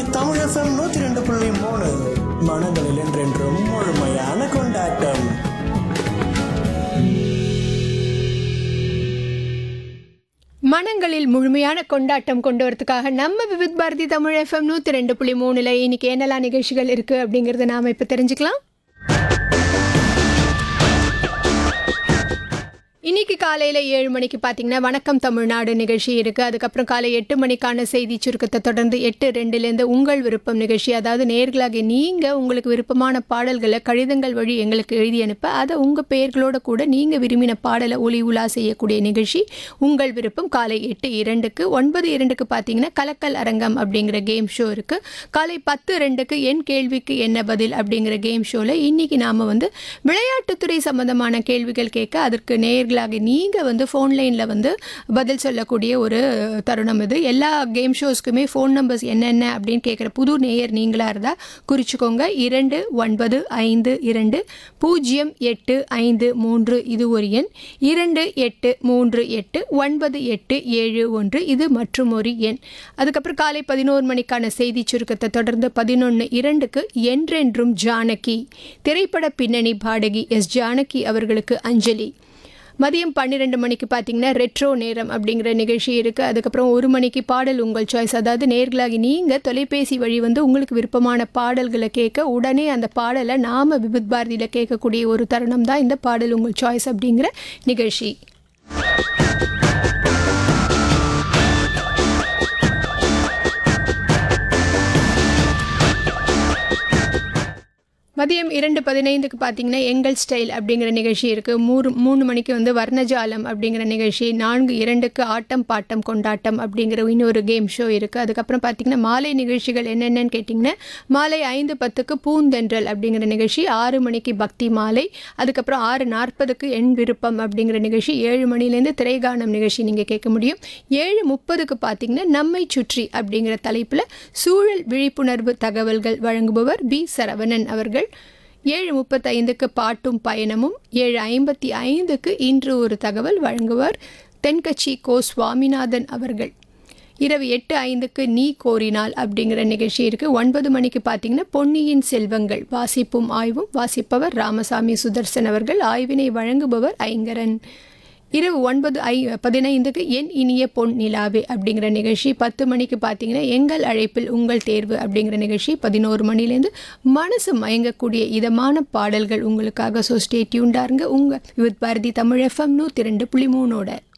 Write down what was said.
Tamil FM நூத்தி ரெண்டு புள்ளி மூணு மனங்களில் என்றென்றும் முழுமையான கொண்டாட்டம் மனங்களில் முழுமையான கொண்டாட்டம் கொண்டு வரதுக்காக நம்ம விவித் பாரதி தமிழ் எஃப்எம் நூற்றி ரெண்டு புள்ளி மூணுல இன்னைக்கு என்னெல்லாம் நிகழ்ச்சிகள் இருக்குது அப்படிங்கிறத நாம் இப்போ தெரிஞ்சுக்கலாம் இன்னைக்கு காலையில் ஏழு மணிக்கு பார்த்தீங்கன்னா வணக்கம் தமிழ்நாடு நிகழ்ச்சி இருக்குது அதுக்கப்புறம் காலை எட்டு மணிக்கான செய்தி சுருக்கத்தை தொடர்ந்து எட்டு ரெண்டுலேருந்து உங்கள் விருப்பம் நிகழ்ச்சி அதாவது நேர்களாக நீங்கள் உங்களுக்கு விருப்பமான பாடல்களை கடிதங்கள் வழி எங்களுக்கு எழுதி அனுப்ப அதை உங்கள் பெயர்களோட கூட நீங்கள் விரும்பின பாடலை ஒளி உலா செய்யக்கூடிய நிகழ்ச்சி உங்கள் விருப்பம் காலை எட்டு இரண்டுக்கு ஒன்பது இரண்டுக்கு பார்த்தீங்கன்னா கலக்கல் அரங்கம் அப்படிங்கிற கேம் ஷோ இருக்குது காலை பத்து ரெண்டுக்கு என் கேள்விக்கு என்ன பதில் அப்படிங்கிற கேம் ஷோவில் இன்னைக்கு நாம் வந்து விளையாட்டுத்துறை சம்பந்தமான கேள்விகள் கேட்க அதற்கு நேர்களாக நீங்கள் வந்து ஃபோன் லைனில் வந்து பதில் சொல்லக்கூடிய ஒரு தருணம் இது எல்லா கேம் ஷோஸ்க்குமே ஃபோன் நம்பர்ஸ் என்னென்ன அப்படின்னு கேட்குற புது நேயர் நீங்களாக இருந்தால் குறிச்சிக்கோங்க இரண்டு ஒன்பது ஐந்து இரண்டு பூஜ்ஜியம் எட்டு ஐந்து மூன்று இது ஒரு எண் இரண்டு எட்டு மூன்று எட்டு ஒன்பது எட்டு ஏழு ஒன்று இது மற்றும் ஒரு எண் அதுக்கப்புறம் காலை பதினோரு மணிக்கான செய்தி சுருக்கத்தை தொடர்ந்து பதினொன்று இரண்டுக்கு என்றென்றும் ஜானகி திரைப்பட பின்னணி பாடகி எஸ் ஜானகி அவர்களுக்கு அஞ்சலி மதியம் பன்னிரெண்டு மணிக்கு பார்த்தீங்கன்னா ரெட்ரோ நேரம் அப்படிங்கிற நிகழ்ச்சி இருக்குது அதுக்கப்புறம் ஒரு மணிக்கு பாடல் உங்கள் சாய்ஸ் அதாவது நேர்களாகி நீங்கள் தொலைபேசி வழி வந்து உங்களுக்கு விருப்பமான பாடல்களை கேட்க உடனே அந்த பாடலை நாம் விபத் பாரதியில் கேட்கக்கூடிய ஒரு தருணம் தான் இந்த பாடல் உங்கள் சாய்ஸ் அப்படிங்கிற நிகழ்ச்சி மதியம் இரண்டு பதினைந்துக்கு பார்த்தீங்கன்னா எங்கள் ஸ்டைல் அப்படிங்கிற நிகழ்ச்சி இருக்குது மூணு மூணு மணிக்கு வந்து வர்ணஜாலம் அப்படிங்கிற நிகழ்ச்சி நான்கு இரண்டுக்கு ஆட்டம் பாட்டம் கொண்டாட்டம் அப்படிங்கிற இன்னொரு கேம் ஷோ இருக்குது அதுக்கப்புறம் பார்த்தீங்கன்னா மாலை நிகழ்ச்சிகள் என்னென்னு கேட்டிங்கன்னா மாலை ஐந்து பத்துக்கு பூந்தென்றல் அப்படிங்கிற நிகழ்ச்சி ஆறு மணிக்கு பக்தி மாலை அதுக்கப்புறம் ஆறு நாற்பதுக்கு என் விருப்பம் அப்படிங்கிற நிகழ்ச்சி ஏழு மணிலேருந்து திரைகானம் நிகழ்ச்சி நீங்கள் கேட்க முடியும் ஏழு முப்பதுக்கு பார்த்தீங்கன்னா நம்மை சுற்றி அப்படிங்கிற தலைப்பில் சூழல் விழிப்புணர்வு தகவல்கள் வழங்குபவர் பி சரவணன் அவர்கள் ஏழு முப்பத்தைந்துக்கு பாட்டும் பயணமும் ஏழு ஐம்பத்தி ஐந்துக்கு இன்று ஒரு தகவல் வழங்குவார் தென்கட்சி கோ சுவாமிநாதன் அவர்கள் இரவு எட்டு ஐந்துக்கு நீ கோரினால் அப்படிங்கிற நிகழ்ச்சி இருக்குது ஒன்பது மணிக்கு பார்த்தீங்கன்னா பொன்னியின் செல்வங்கள் வாசிப்பும் ஆய்வும் வாசிப்பவர் ராமசாமி சுதர்சன் அவர்கள் ஆய்வினை வழங்குபவர் ஐங்கரன் இரவு ஒன்பது ஐ பதினைந்துக்கு என் இனிய பொன் நிலாவே அப்படிங்கிற நிகழ்ச்சி பத்து மணிக்கு பார்த்தீங்கன்னா எங்கள் அழைப்பில் உங்கள் தேர்வு அப்படிங்கிற நிகழ்ச்சி பதினோரு மணிலேருந்து மனசு மயங்கக்கூடிய இதமான பாடல்கள் உங்களுக்காக ஸோ ஸ்டே டியூண்டாருங்க உங்கள் வித் பாரதி தமிழ் எஃப்எம் நூற்றி ரெண்டு புள்ளி மூணோட